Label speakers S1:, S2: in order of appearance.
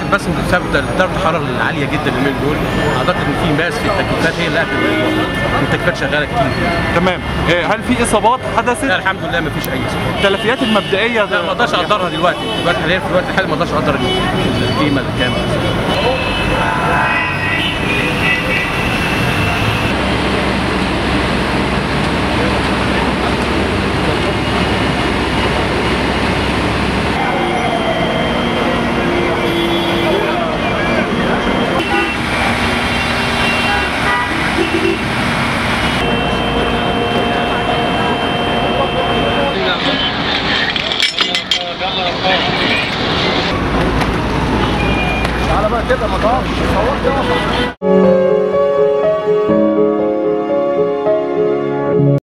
S1: اعتقد بس ان بسبب درجه الحراره العاليه جدا اليومين دول اعتقد ان في ماس في التكييفات هي اللي قتلت الموضوع التكييفات شغاله كتير
S2: تمام آه، هل في اصابات
S1: لا
S2: حدثت
S1: الحمد لله ما فيش اي اصابات
S2: التلفيات المبدئيه
S1: لا ما اقدرش اقدرها دلوقتي دلوقتي حاليا في الوقت الحالي ما اقدرش اقدر القيمه الكامله
S3: على بقى كده ما تقفش صورت